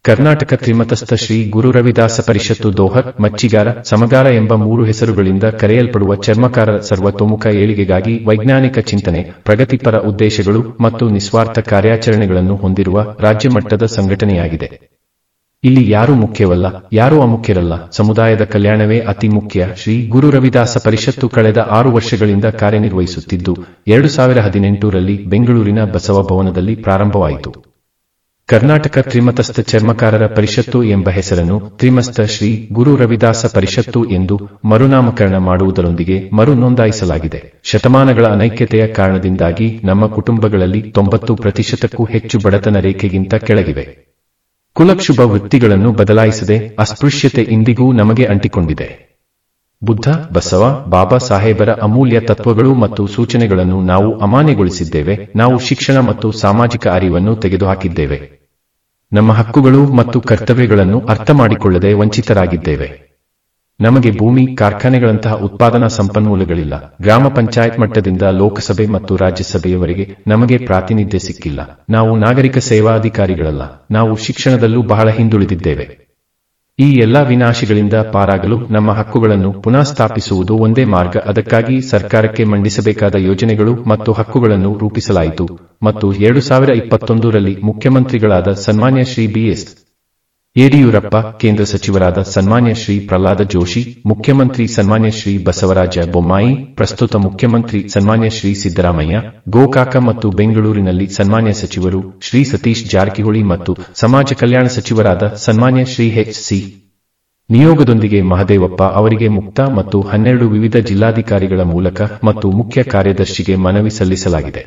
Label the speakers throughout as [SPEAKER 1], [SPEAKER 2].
[SPEAKER 1] ಕರ್ನಾಟಕ ತ್ರಿಮತಸ್ಥ ಶ್ರೀ ಗುರು ರವಿದಾಸ ಪರಿಷತ್ತು ದೋಹರ್ ಮಚ್ಚಿಗಾರ ಸಮಗಾರ ಎಂಬ ಮೂರು ಹೆಸರುಗಳಿಂದ ಕರೆಯಲ್ಪಡುವ ಚರ್ಮಕಾರರ ಸರ್ವತೋಮುಖ ಏಳಿಗೆಗಾಗಿ ವೈಜ್ಞಾನಿಕ ಚಿಂತನೆ ಪ್ರಗತಿಪರ ಉದ್ದೇಶಗಳು ಮತ್ತು ನಿಸ್ವಾರ್ಥ ಕಾರ್ಯಾಚರಣೆಗಳನ್ನು ಹೊಂದಿರುವ ರಾಜ್ಯಮಟ್ಟದ ಸಂಘಟನೆಯಾಗಿದೆ ಇಲ್ಲಿ ಯಾರೂ ಮುಖ್ಯವಲ್ಲ ಯಾರೂ ಅಮುಖ್ಯರಲ್ಲ ಸಮುದಾಯದ ಕಲ್ಯಾಣವೇ ಅತಿ ಮುಖ್ಯ ಶ್ರೀ ಗುರು ರವಿದಾಸ ಪರಿಷತ್ತು ಕಳೆದ ಆರು ವರ್ಷಗಳಿಂದ ಕಾರ್ಯನಿರ್ವಹಿಸುತ್ತಿದ್ದು ಎರಡು ಸಾವಿರ ಹದಿನೆಂಟರಲ್ಲಿ ಬೆಂಗಳೂರಿನ ಬಸವ ಭವನದಲ್ಲಿ ಪ್ರಾರಂಭವಾಯಿತು ಕರ್ನಾಟಕ ತ್ರಿಮತಸ್ಥ ಚರ್ಮಕಾರರ ಪರಿಷತ್ತು ಎಂಬ ಹೆಸರನ್ನು ತ್ರಿಮಸ್ಥ ಶ್ರೀ ಗುರು ರವಿದಾಸ ಪರಿಷತ್ತು ಎಂದು ಮರುನಾಮಕರಣ ಮಾಡುವುದರೊಂದಿಗೆ ಮರು ನೋಂದಾಯಿಸಲಾಗಿದೆ ಶತಮಾನಗಳ ಅನೈಕ್ಯತೆಯ ಕಾರಣದಿಂದಾಗಿ ನಮ್ಮ ಕುಟುಂಬಗಳಲ್ಲಿ ತೊಂಬತ್ತು ಪ್ರತಿಶತಕ್ಕೂ ಹೆಚ್ಚು ಬಡತನ ರೇಖೆಗಿಂತ ಕೆಳಗಿವೆ ಕುಲಕ್ಷುಭ ವೃತ್ತಿಗಳನ್ನು ಬದಲಾಯಿಸದೆ ಅಸ್ಪೃಶ್ಯತೆ ಇಂದಿಗೂ ನಮಗೆ ಅಂಟಿಕೊಂಡಿದೆ ಬುದ್ಧ ಬಸವ ಬಾಬಾ ಸಾಹೇಬರ ಅಮೂಲ್ಯ ತತ್ವಗಳು ಮತ್ತು ಸೂಚನೆಗಳನ್ನು ನಾವು ಅಮಾನ್ಯಗೊಳಿಸಿದ್ದೇವೆ ನಾವು ಶಿಕ್ಷಣ ಮತ್ತು ಸಾಮಾಜಿಕ ಅರಿವನ್ನು ತೆಗೆದುಹಾಕಿದ್ದೇವೆ ನಮ್ಮ ಹಕ್ಕುಗಳು ಮತ್ತು ಕರ್ತವ್ಯಗಳನ್ನು ಅರ್ಥ ಮಾಡಿಕೊಳ್ಳದೆ ವಂಚಿತರಾಗಿದ್ದೇವೆ ನಮಗೆ ಭೂಮಿ ಕಾರ್ಖಾನೆಗಳಂತಹ ಉತ್ಪಾದನಾ ಸಂಪನ್ಮೂಲಗಳಿಲ್ಲ ಗ್ರಾಮ ಪಂಚಾಯತ್ ಮಟ್ಟದಿಂದ ಲೋಕಸಭೆ ಮತ್ತು ರಾಜ್ಯಸಭೆಯವರೆಗೆ ನಮಗೆ ಪ್ರಾತಿನಿಧ್ಯ ಸಿಕ್ಕಿಲ್ಲ ನಾವು ನಾಗರಿಕ ಸೇವಾಧಿಕಾರಿಗಳಲ್ಲ ನಾವು ಶಿಕ್ಷಣದಲ್ಲೂ ಬಹಳ ಹಿಂದುಳಿದಿದ್ದೇವೆ ಈ ಎಲ್ಲಾ ವಿನಾಶಗಳಿಂದ ಪಾರಾಗಲು ನಮ್ಮ ಹಕ್ಕುಗಳನ್ನು ಪುನಃ ಸ್ಥಾಪಿಸುವುದು ಒಂದೇ ಮಾರ್ಗ ಅದಕ್ಕಾಗಿ ಸರ್ಕಾರಕ್ಕೆ ಮಂಡಿಸಬೇಕಾದ ಯೋಜನೆಗಳು ಮತ್ತು ಹಕ್ಕುಗಳನ್ನು ರೂಪಿಸಲಾಯಿತು ಮತ್ತು ಎರಡು ಸಾವಿರ ಇಪ್ಪತ್ತೊಂದರಲ್ಲಿ ಮುಖ್ಯಮಂತ್ರಿಗಳಾದ ಸನ್ಮಾನ್ಯ ಶ್ರೀ ಬಿಎಸ್ ಯಡಿಯೂರಪ್ಪ ಕೇಂದ್ರ ಸಚಿವರಾದ ಸನ್ಮಾನ್ಯ ಶ್ರೀ ಪ್ರಹ್ಲಾದ ಜೋಶಿ ಮುಖ್ಯಮಂತ್ರಿ ಸನ್ಮಾನ್ಯ ಶ್ರೀ ಬಸವರಾಜ ಬೊಮ್ಮಾಯಿ ಪ್ರಸ್ತುತ ಮುಖ್ಯಮಂತ್ರಿ ಸನ್ಮಾನ್ಯ ಶ್ರೀ ಸಿದ್ದರಾಮಯ್ಯ ಗೋಕಾಕ ಮತ್ತು ಬೆಂಗಳೂರಿನಲ್ಲಿ ಸನ್ಮಾನ್ಯ ಸಚಿವರು ಶ್ರೀ ಸತೀಶ್ ಜಾರಕಿಹೊಳಿ ಮತ್ತು ಸಮಾಜ ಕಲ್ಯಾಣ ಸಚಿವರಾದ ಸನ್ಮಾನ್ಯ ಶ್ರೀ ಎಚ್ ಸಿ ನಿಯೋಗದೊಂದಿಗೆ ಮಹದೇವಪ್ಪ ಅವರಿಗೆ ಮುಕ್ತ ಮತ್ತು ಹನ್ನೆರಡು ವಿವಿಧ ಜಿಲ್ಲಾಧಿಕಾರಿಗಳ ಮೂಲಕ ಮತ್ತು ಮುಖ್ಯ ಕಾರ್ಯದರ್ಶಿಗೆ ಮನವಿ ಸಲ್ಲಿಸಲಾಗಿದೆ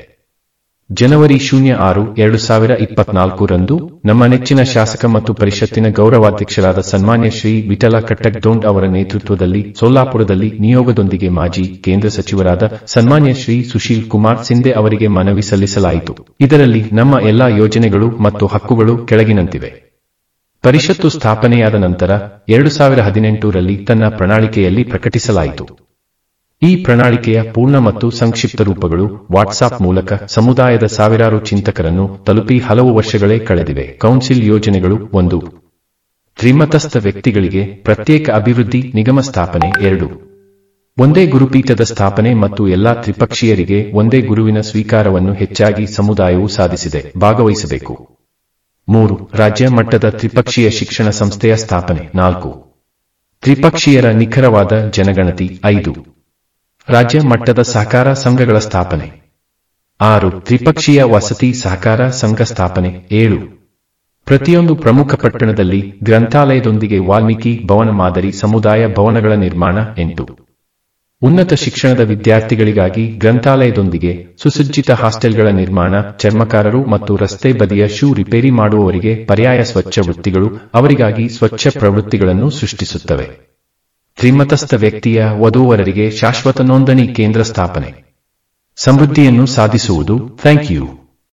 [SPEAKER 1] ಜನವರಿ ಶೂನ್ಯ ಆರು ಎರಡು ಸಾವಿರ ಇಪ್ಪತ್ನಾಲ್ಕರಂದು ನಮ್ಮ ನೆಚ್ಚಿನ ಶಾಸಕ ಮತ್ತು ಪರಿಷತ್ತಿನ ಗೌರವಾಧ್ಯಕ್ಷರಾದ ಸನ್ಮಾನ್ಯ ಶ್ರೀ ವಿಠಲ ಕಟ್ಟಕ್ ದೊಂಡ್ ಅವರ ನೇತೃತ್ವದಲ್ಲಿ ಸೋಲಾಪುರದಲ್ಲಿ ನಿಯೋಗದೊಂದಿಗೆ ಮಾಜಿ ಕೇಂದ್ರ ಸಚಿವರಾದ ಸನ್ಮಾನ್ಯ ಶ್ರೀ ಸುಶೀಲ್ ಕುಮಾರ್ ಸಿಂಧೆ ಅವರಿಗೆ ಮನವಿ ಸಲ್ಲಿಸಲಾಯಿತು ಇದರಲ್ಲಿ ನಮ್ಮ ಎಲ್ಲಾ ಯೋಜನೆಗಳು ಮತ್ತು ಹಕ್ಕುಗಳು ಕೆಳಗಿನಂತಿವೆ ಪರಿಷತ್ತು ಸ್ಥಾಪನೆಯಾದ ನಂತರ ಎರಡು ಸಾವಿರ ಹದಿನೆಂಟರಲ್ಲಿ ತನ್ನ ಪ್ರಣಾಳಿಕೆಯಲ್ಲಿ ಪ್ರಕಟಿಸಲಾಯಿತು ಈ ಪ್ರಣಾಳಿಕೆಯ ಪೂರ್ಣ ಮತ್ತು ಸಂಕ್ಷಿಪ್ತ ರೂಪಗಳು ವಾಟ್ಸಾಪ್ ಮೂಲಕ ಸಮುದಾಯದ ಸಾವಿರಾರು ಚಿಂತಕರನ್ನು ತಲುಪಿ ಹಲವು ವರ್ಷಗಳೇ ಕಳೆದಿವೆ ಕೌನ್ಸಿಲ್ ಯೋಜನೆಗಳು ಒಂದು ತ್ರಿಮತಸ್ಥ ವ್ಯಕ್ತಿಗಳಿಗೆ ಪ್ರತ್ಯೇಕ ಅಭಿವೃದ್ಧಿ ನಿಗಮ ಸ್ಥಾಪನೆ ಎರಡು ಒಂದೇ ಗುರುಪೀಠದ ಸ್ಥಾಪನೆ ಮತ್ತು ಎಲ್ಲಾ ತ್ರಿಪಕ್ಷೀಯರಿಗೆ ಒಂದೇ ಗುರುವಿನ ಸ್ವೀಕಾರವನ್ನು ಹೆಚ್ಚಾಗಿ ಸಮುದಾಯವು ಸಾಧಿಸಿದೆ ಭಾಗವಹಿಸಬೇಕು ಮೂರು ರಾಜ್ಯ ಮಟ್ಟದ ತ್ರಿಪಕ್ಷೀಯ ಶಿಕ್ಷಣ ಸಂಸ್ಥೆಯ ಸ್ಥಾಪನೆ ನಾಲ್ಕು ತ್ರಿಪಕ್ಷೀಯರ ನಿಖರವಾದ ಜನಗಣತಿ ಐದು ರಾಜ್ಯ ಮಟ್ಟದ ಸಹಕಾರ ಸಂಘಗಳ ಸ್ಥಾಪನೆ ಆರು ತ್ರಿಪಕ್ಷೀಯ ವಸತಿ ಸಹಕಾರ ಸಂಘ ಸ್ಥಾಪನೆ ಏಳು ಪ್ರತಿಯೊಂದು ಪ್ರಮುಖ ಪಟ್ಟಣದಲ್ಲಿ ಗ್ರಂಥಾಲಯದೊಂದಿಗೆ ವಾಲ್ಮೀಕಿ ಭವನ ಮಾದರಿ ಸಮುದಾಯ ಭವನಗಳ ನಿರ್ಮಾಣ ಎಂಟು ಉನ್ನತ ಶಿಕ್ಷಣದ ವಿದ್ಯಾರ್ಥಿಗಳಿಗಾಗಿ ಗ್ರಂಥಾಲಯದೊಂದಿಗೆ ಸುಸಜ್ಜಿತ ಹಾಸ್ಟೆಲ್ಗಳ ನಿರ್ಮಾಣ ಚರ್ಮಕಾರರು ಮತ್ತು ರಸ್ತೆ ಬದಿಯ ಶೂ ರಿಪೇರಿ ಮಾಡುವವರಿಗೆ ಪರ್ಯಾಯ ಸ್ವಚ್ಛ ವೃತ್ತಿಗಳು ಅವರಿಗಾಗಿ ಸ್ವಚ್ಛ ಪ್ರವೃತ್ತಿಗಳನ್ನು ಸೃಷ್ಟಿಸುತ್ತವೆ ತ್ರಿಮತಸ್ಥ ವ್ಯಕ್ತಿಯ ವಧೂವರರಿಗೆ ಶಾಶ್ವತ ನೋಂದಣಿ ಕೇಂದ್ರ ಸ್ಥಾಪನೆ ಸಮೃದ್ಧಿಯನ್ನು ಸಾಧಿಸುವುದು ಥ್ಯಾಂಕ್ ಯು